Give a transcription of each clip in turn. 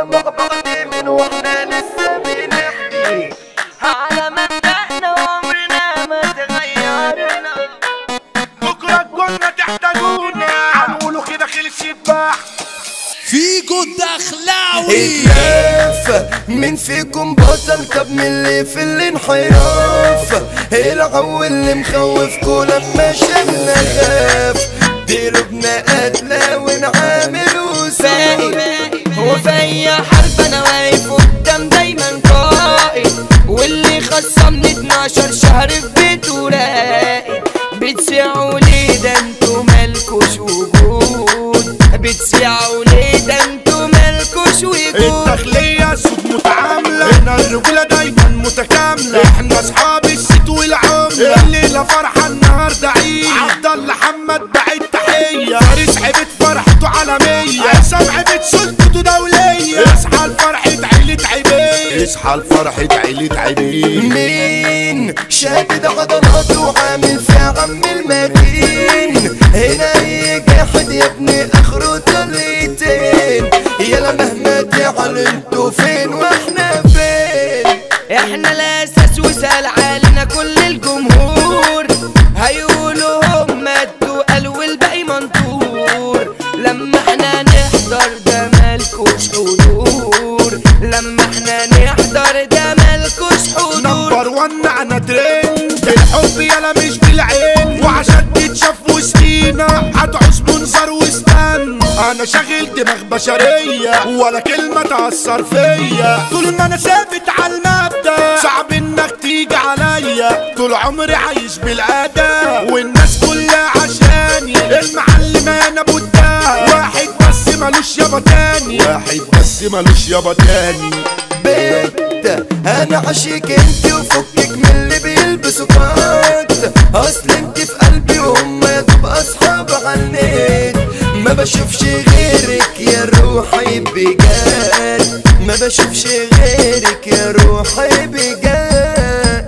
كنا مع بعض من واحنا لسه بنحكي على مبدأنا وعمرنا ما تغيرنا بكرة كنا تحتاجونا هنقولوا كده خلص البحث فيجو الدخلاوي اتلاف مين فيكم بطل طب من اللي في الانحراف العو اللي مخوفكوا لما شمنا خاف ضربنا قتلة ونعامل وسائل وفي اي حرب انا واقف قدام دايما قائد واللي خصمني 12 شهر في بيته راقد بتسيعوا ليه ده انتوا مالكوش وجود بتسيعوا ليه ده انتوا مالكوش وجود الداخلية صوت متعاملة هنا الرجولة دايما متكاملة احنا اصحاب الست والعملة الليلة فرحة النهاردة عيد عبد الله حمد بعيد تحية فارس عبد فرحته عالمية عصام عبد سلطته دولية اصحى لفرحة عيلة عبيد اصحى لفرحة عيلة عبيد مين شادد عضلاته وعامل في عم المتين هنا اي جاحد يا ابني اخره طليتين يلا مهما تعال انتوا فين واحنا فين احنا الاساس وسال علينا كل الجمهور هيقولوا هم التقال والباقي منطور لما احنا نحضر ده مالكوش حضور لما احنا نحضر ده مالكوش حضور نمبر ون انا ترند بالحب يلا مش بالعين وعشان تتشاف وسطينا هتعوز منظر واستنى انا شاغل دماغ بشرية ولا كلمة تأثر فيا طول ما انا ثابت على المبدأ صعب انك تيجي عليا طول عمري عايش بالاداء والناس كلها عشاني المعلم انا بودها واحد بس ملوش يابا تاني واحد بس ملوش يابا تاني بيت انا عشيك انت وفكك من اللي بيلبسوا كات اصل انت في قلبي وهم يا دوب اصحاب عنيت ما بشوفش غيرك يا روحي بجد ما بشوفش غيرك يا روحي بجد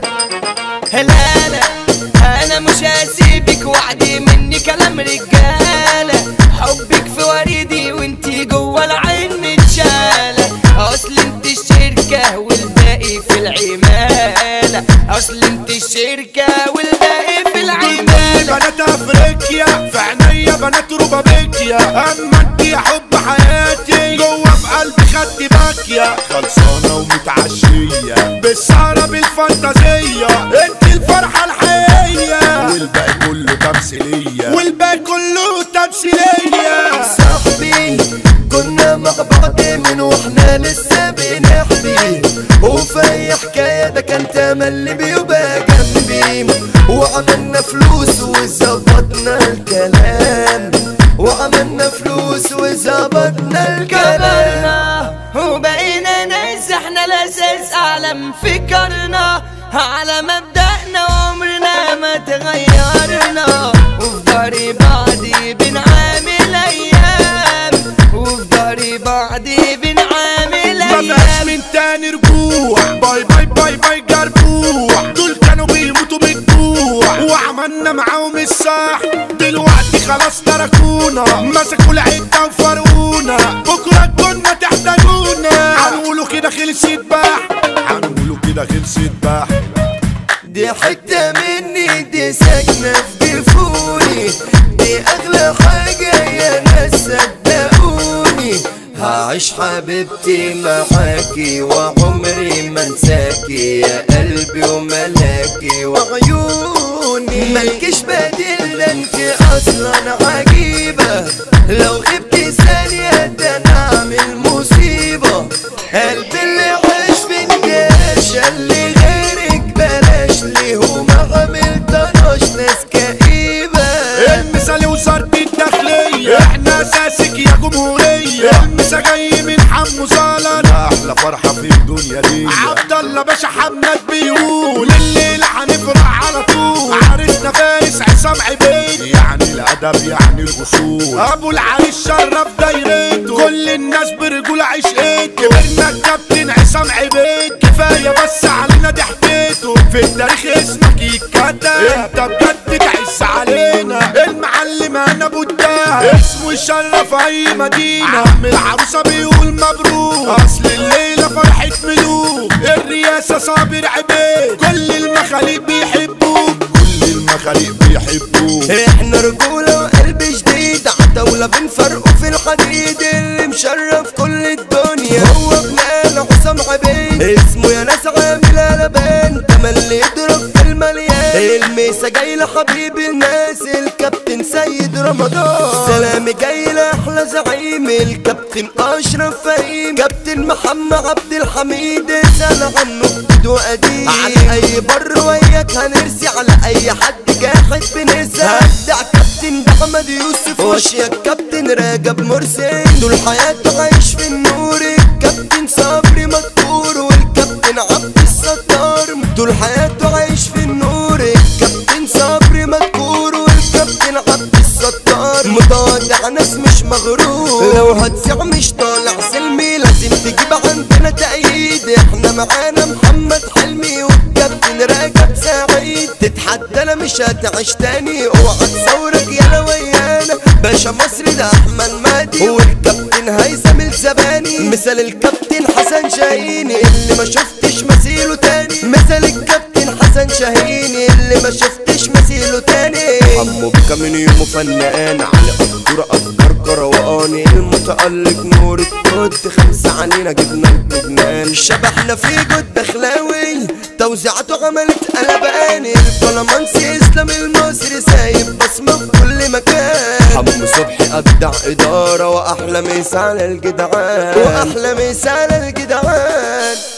لا لا انا مش هسيبك وعدي مني كلام رجاله حبك في وريدي وانتي جوه العين متشاله اصل انت الشركه والباقي في العماله اصل انت الشركه والباقي في العماله بنات افريقيا في عينيا بنات روبابيكيا اما انت يا حب حياتي جوه في قلبي خدت باكية خلصانة ومتعشية بالسهرة بالفانتازية انت الفرحة الحقيقية والباقي كله تمثيلية والباقي كله تمثيلية صاحبي كنا مع بعض من واحنا لسه بنحبي وفي اي حكاية ده كان تملي بيبقى جنبي وعملنا فلوس وظبطنا الكلام وعملنا فلوس وظبطنا الكلام كبرنا وبقينا ناس احنا الاساس اعلم فكرنا على مبدأنا وعمرنا ما تغيرنا وفي داري بعضي بنعامل ايام وفي داري بعضي بنعامل ما بقاش ايام من تاني رجوع باي باي باي باي جربوع دول كانوا بيموتوا من الجوع وعملنا معاهم الصح دلوقتي خلاص تركونا مسكوا العدة وفرقونا بكرة كنا تحتاجونا هنقولوا كده خلصت بح هنقولوا كده خلصت بح دي حتة مني دي ساكنة في جفوني دي أغلى حاجة يا ناس صدقوني هعيش حبيبتي معاكي وعمري ما انساكي يا قلبي وملاكي وعيوني ملكش بديل ده انت اصلا عجيبة لو غبتي ثانية ده انا اعمل مصيبة قلبي اللي عايش في الجيش اللي غيرك بلاش ليه وما عملتناش ناس كئيبة المثال وزارة الداخلية احنا اساسك يا جمهورية المسا جاي من حمو زلط احلى فرحة في الدنيا دي عبد الله باشا حماد بيقول الليلة هنفرح على طول عرسنا فارس عصام عبيد يعني الادب يعني الاصول ابو العريس شرف دايرته كل الناس برجول عشقته كبرنا الكابتن عصام عبيد كفاية بس علينا ضحكته في التاريخ اسمك يتكتب انت بجد تعز علينا المعلم انا بوداه اسمه يشرف في اي مدينة عم العروسة بيقول مبروك اصل الليلة فرحة ملوك الرئاسة صابر عبيد كل المخاليق بيحبوك كل المخاليق بيحبوك احنا رجولة وقلب جديد عتاولة بنفرقه في الحديد اللي مشرف كل الدنيا هو ابن حسام عبيد اسمه يا ناس عامل قلبان تملي يضرب في المليان الميسة جاي لحبيب الناس الكابتن سيد رمضان سلامي جاي لأحلى زعيم الكابتن أشرف فهيم كابتن محمد عبد الحميد سأل عنه جديد وقديم على أي بر وياك هنرسي على أي حد جاحد بنسى هبدع كابتن محمد يوسف وشيا كابتن راجب مرسي طول حياته عايش في النور الكابتن صبري مذكور والكابتن عبد الستار طول حياته عايش في النور الكابتن صبري مذكور والكابتن عبد الستار متواضع ناس مش مغرور لو هتسيع مش طالع سلمي لازم تجيب عندنا تأييد احنا معانا محمد حلمي والكابتن راجب سعيد تتحدى مش هتعيش تاني اوعى تصورك يا ويانا باشا مصر ده احمد مادي والكابتن هيثم الزباني مثال الكابتن حسن شاهين اللي ما شفتش مثيله تاني مثال الكابتن حسن شاهين اللي ما شفتش مثيله تاني حمو بك من يومه فنان على قدر افكار كرواني المتألق نور التوت خمسة علينا جبنا الجبنان شبحنا في جد دخلاوي توزيعته عملت قلبان الطلمانسي اسلام المصري سايب بصمة في كل مكان حمو صبحي ابدع ادارة واحلى مثال الجدعان واحلى مثال الجدعان